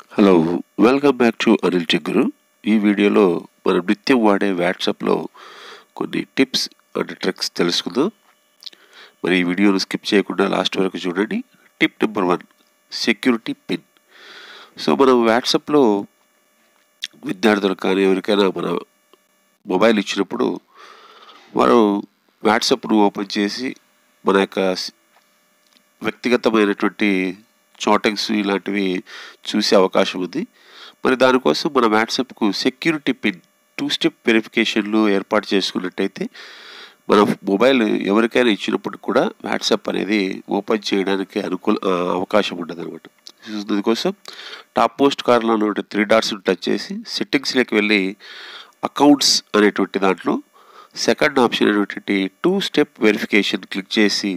Hello welcome back to Anil Chiguru ఈ వీడియోలో మనం నిత్యం వాడే వాట్సాప్లో కొన్ని టిప్స్ అండ్ ట్రిక్స్ తెలుసుకుందాం మరి ఈ వీడియోను స్కిప్ చేయకుండా లాస్ట్ వరకు చూడండి tip number one security pin so మనం వాట్సాప్లో విద్యార్థులకు కానీ ఎవరికైనా మన మొబైల్ ఇచ్చినప్పుడు వారు వాట్సాప్ను ఓపెన్ చేసి మన యొక్క వ్యక్తిగతమైనటువంటి చాటింగ్స్ ఇలాంటివి చూసే అవకాశం ఉంది మరి దానికోసం మన వాట్సాప్కు సెక్యూరిటీ పిన్ టూ స్టెప్ వెరిఫికేషన్లు ఏర్పాటు చేసుకున్నట్టయితే మన మొబైల్ ఎవరికైనా ఇచ్చినప్పుడు కూడా వాట్సాప్ అనేది ఓపెన్ చేయడానికి అనుకూల ఆ, అవకాశం ఉండదు అనమాట దీనికోసం టాప్ మోస్ట్ కార్లో ఉన్న త్రీ డాట్స్ని టచ్ చేసి సెట్టింగ్స్లోకి వెళ్ళి అకౌంట్స్ అనేటువంటి దాంట్లో సెకండ్ ఆప్షన్ అనేటువంటి టూ స్టెప్ వెరిఫికేషన్ క్లిక్ చేసి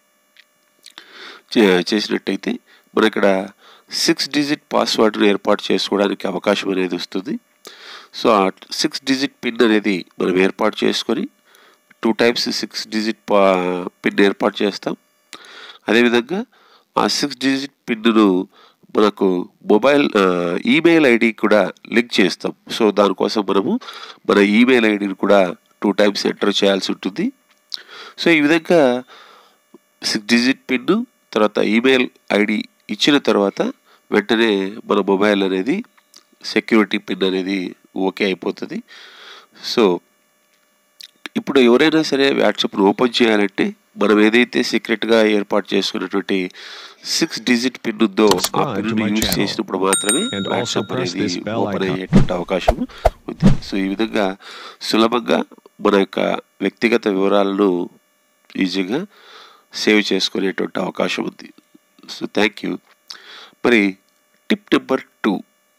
చే- చేసినట్టయితే మన ఇక్కడ సిక్స్ డిజిట్ పాస్వర్డ్ను ఏర్పాటు చేసుకోవడానికి అవకాశం అనేది వస్తుంది సో ఆ సిక్స్ డిజిట్ పిన్ అనేది మనం ఏర్పాటు చేసుకొని టూ టైమ్స్ సిక్స్ డిజిట్ పా పిన్ ఏర్పాటు చేస్తాం అదేవిధంగా ఆ సిక్స్ డిజిట్ పిన్ను మనకు మొబైల్ ఆ, ఈమెయిల్ ఐడి కూడా లింక్ చేస్తాం సో దానికోసం మనము మన ఈమెయిల్ ఐడిని కూడా టూ టైమ్స్ ఎంటర్ చేయాల్సి ఉంటుంది సో ఈ విధంగా సిక్స్ డిజిట్ పిన్ తర్వాత ఈమెయిల్ ఐడి ఇచ్చిన తర్వాత వెంటనే మన మొబైల్ అనేది సెక్యూరిటీ పిన్ అనేది ఓకే అయిపోతుంది సో ఇప్పుడు ఎవరైనా సరే వాట్సాప్ను ఓపెన్ చేయాలంటే మనం ఏదైతే సీక్రెట్గా ఏర్పాటు చేసుకున్నటువంటి సిక్స్ డిజిట్ పిన్ ఉందో ఆ Subscribe to pin my use channel. చేసినప్పుడు మాత్రమే And also వాట్సాప్ press అనేది this bell ఓపెన్ icon. అయ్యేటువంటి అవకాశం ఉంది సో ఈ విధంగా సులభంగా మన యొక్క వ్యక్తిగత వివరాలను ఈజీగా సేవ్ చేసుకునేటువంటి అవకాశం ఉంది సో థ్యాంక్ యూ మరి tip number two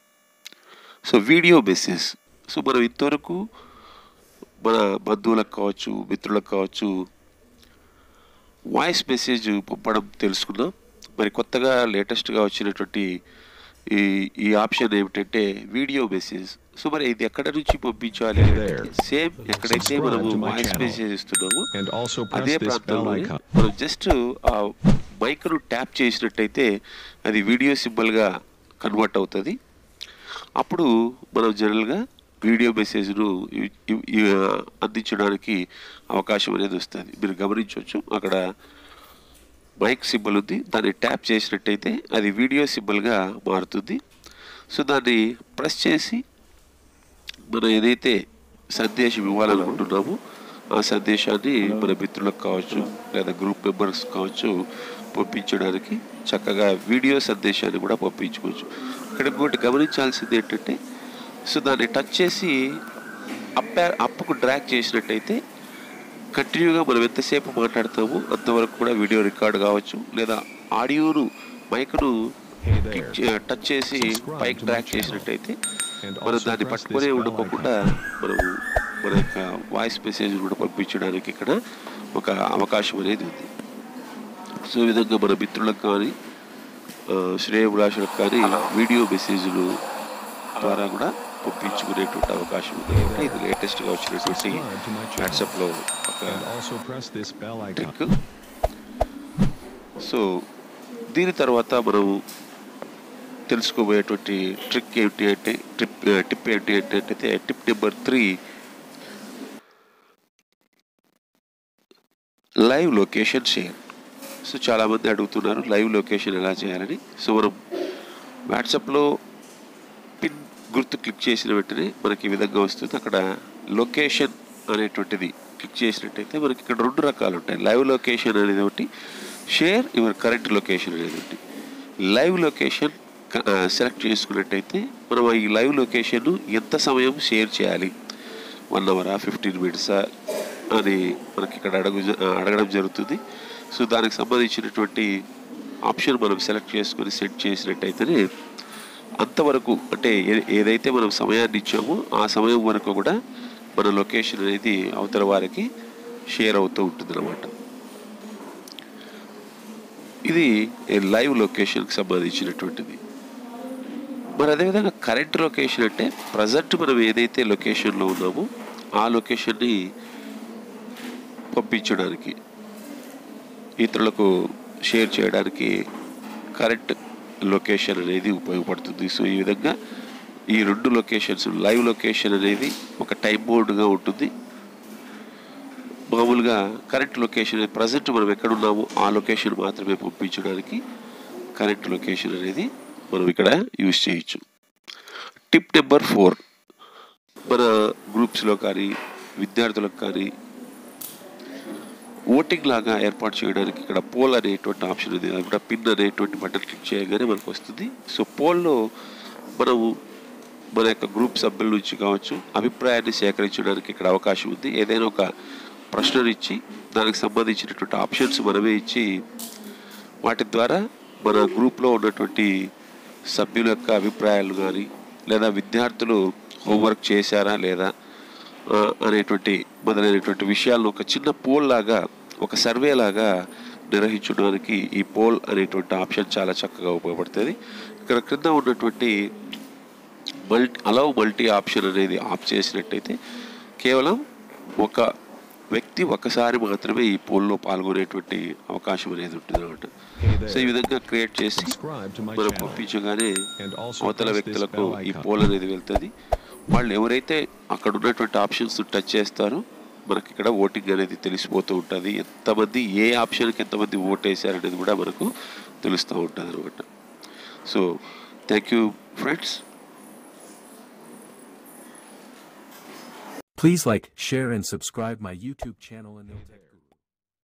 so video message so మనం ఇంతవరకు మన బంధువులకు కావచ్చు మిత్రులకు కావచ్చు వాయిస్ మెసేజ్ పంపడం తెలుసుకున్నాం మరి కొత్తగా లేటెస్ట్గా వచ్చినటువంటి ఈ ఈ ఆప్షన్ ఏమిటంటే వీడియో మెసేజ్ సో మరి ఇది ఎక్కడ నుంచి పంపించాలి Hey there. సేమ్ ఎక్కడైతే Subscribe మనము to my voice channel. Message ఇస్తున్నామో And also press అదే this bell ప్రాంతంలో icon. మనం జస్ట్ ఆ మైక్ను ట్యాప్ చేసినట్టయితే అది వీడియో సింబల్గా కన్వర్ట్ అవుతుంది అప్పుడు మనం జనరల్గా వీడియో మెసేజ్ను ఇ- ఇ- ఇ- అందించడానికి అవకాశం అనేది వస్తుంది మీరు గమనించవచ్చు అక్కడ మైక్ సింబల్ ఉంది దాన్ని ట్యాప్ చేసినట్టయితే అది వీడియో సింబల్గా మారుతుంది సో దాన్ని ప్రెస్ చేసి మనం ఏదైతే సందేశం ఇవ్వాలనుకుంటున్నామో ఆ సందేశాన్ని మన మిత్రులకు కావచ్చు లేదా గ్రూప్ మెంబర్స్ కావచ్చు పంపించడానికి చక్కగా వీడియో సందేశాన్ని కూడా పంపించుకోవచ్చు ఇక్కడ ఇంకోటి గమనించాల్సింది ఏంటంటే సో దాన్ని టచ్ చేసి అప్ అప్పుకు డ్రాగ్ చేసినట్టయితే కంటిన్యూగా మనం ఎంతసేపు మాట్లాడతామో అంతవరకు కూడా వీడియో రికార్డ్ కావచ్చు లేదా ఆడియోను మైక్ను Hey there. క్లిక్ చే- టచ్ చేసి Subscribe పైకి to my డ్రాగ్ channel. చేసినట్టయితే And మనం also దాన్ని press పట్టుకునే this bell ఉండకోకుండా మనము మన యొక్క వాయిస్ మెసేజ్ కూడా పంపించడానికి ఇక్కడ ఒక అవకాశం అనేది ఉంది సో ఈ విధంగా మన మిత్రులకు కానీ ఆ, శ్రేయభిలాషులకు కానీ వీడియో మెసేజ్లు ద్వారా కూడా పంపించుకునేటువంటి అవకాశం ఉంది కాబట్టి ఇది లేటెస్ట్గా వచ్చినటువంటి Subscribe to my channel. వాట్సాప్లో ఒక And also press this bell icon. Trick so దీని తర్వాత మనం తెలుసుకోబోయేటువంటి ట్రిక్ ఏంటి అంటే ట్రిప్ టిప్ ఏంటి అంటే tip number three live location share so చాలామంది అడుగుతున్నారు లైవ్ లొకేషన్ ఎలా చేయాలని సో మనం వాట్సాప్లో పిన్ గుర్తు క్లిక్ చేసిన వెంటనే మనకి ఈ విధంగా వస్తుంది అక్కడ లొకేషన్ అనేటువంటిది క్లిక్ చేసినట్టయితే మనకి ఇక్కడ రెండు రకాలు ఉంటాయి లైవ్ లొకేషన్ అనేది ఒకటి షేర్ యువర్ కరెంట్ లొకేషన్ అనేది ఒకటి లైవ్ లొకేషన్ సెలెక్ట్ చేసుకున్నట్టయితే మనం ఈ లైవ్ లొకేషన్ ఎంత సమయం షేర్ చేయాలి వన్ అవరా ఫిఫ్టీన్ మినిట్సా అని మనకి ఇక్కడ అడుగు అడగడం జరుగుతుంది సో దానికి సంబంధించినటువంటి ఆప్షన్ మనం సెలెక్ట్ చేసుకొని సెట్ చేసినట్టయితేనే అంతవరకు అంటే ఏ- ఏదైతే మనం సమయాన్ని ఇచ్చామో ఆ సమయం వరకు కూడా మన లొకేషన్ అనేది అవతల వారికి షేర్ అవుతూ ఉంటుంది అనమాట ఇది లైవ్ లొకేషన్కి సంబంధించినటువంటిది మరి అదేవిధంగా కరెంట్ లొకేషన్ అంటే ప్రజెంట్ మనం ఏదైతే లొకేషన్లో ఉన్నామో ఆ లొకేషన్ని పంపించడానికి ఇతరులకు షేర్ చేయడానికి కరెంట్ లొకేషన్ అనేది ఉపయోగపడుతుంది సో ఈ విధంగా ఈ రెండు లొకేషన్స్ లైవ్ లొకేషన్ అనేది ఒక టైం బోర్డుగా ఉంటుంది మామూలుగా కరెంట్ లొకేషన్ ప్రజెంట్ మనం ఎక్కడున్నామో ఆ లొకేషన్ మాత్రమే పంపించడానికి కరెంట్ లొకేషన్ అనేది మనం ఇక్కడ యూజ్ చేయొచ్చు టిప్ నెంబర్ ఫోర్ మన గ్రూప్స్లో కానీ విద్యార్థులకు కానీ ఓటింగ్ లాగా ఏర్పాటు చేయడానికి ఇక్కడ పోల్ అనేటువంటి ఆప్షన్ ఉంది అది కూడా పిన్ అనేటువంటి బటన్ క్లిక్ చేయగానే మనకు వస్తుంది సో పోల్లో మనము మన యొక్క గ్రూప్ సభ్యుల నుంచి కావచ్చు అభిప్రాయాన్ని సేకరించడానికి ఇక్కడ అవకాశం ఉంది ఏదైనా ఒక ప్రశ్నను ఇచ్చి దానికి సంబంధించినటువంటి ఆప్షన్స్ మనమే ఇచ్చి వాటి ద్వారా మన గ్రూప్లో ఉన్నటువంటి సభ్యుల యొక్క అభిప్రాయాలు కానీ లేదా విద్యార్థులు హోంవర్క్ చేశారా లేదా ఆ, అనేటువంటి మొదలైనటువంటి విషయాలను ఒక చిన్న పోల్ లాగా ఒక సర్వే లాగా నిర్వహించడానికి ఈ పోల్ అనేటువంటి ఆప్షన్ చాలా చక్కగా ఉపయోగపడుతుంది ఇక్కడ క్రింద ఉన్నటువంటి మల్టీ అలౌ మల్టీ ఆప్షన్ అనేది ఆఫ్ చేసినట్టయితే కేవలం ఒక వ్యక్తి ఒకసారి మాత్రమే ఈ పోల్లో పాల్గొనేటువంటి అవకాశం అనేది ఉంటుంది అనమాట సో ఈ విధంగా క్రియేట్ చేసి Subscribe to my మనం channel. పంపించగానే And also అవతల press this వ్యక్తులకు bell ఈ icon. పోల్ అనేది వెళ్తుంది వాళ్ళు ఎవరైతే అక్కడ ఉన్నటువంటి ఆప్షన్స్ టచ్ చేస్తారో మనకి ఇక్కడ ఓటింగ్ అనేది తెలిసిపోతూ ఉంటుంది ఎంతమంది ఏ ఆప్షన్కి ఎంతమంది ఓట్ వేశారు అనేది కూడా మనకు తెలుస్తూ ఉంటుంది అనమాట so thank you friends Please like, share, and subscribe my YouTube channel and they'll take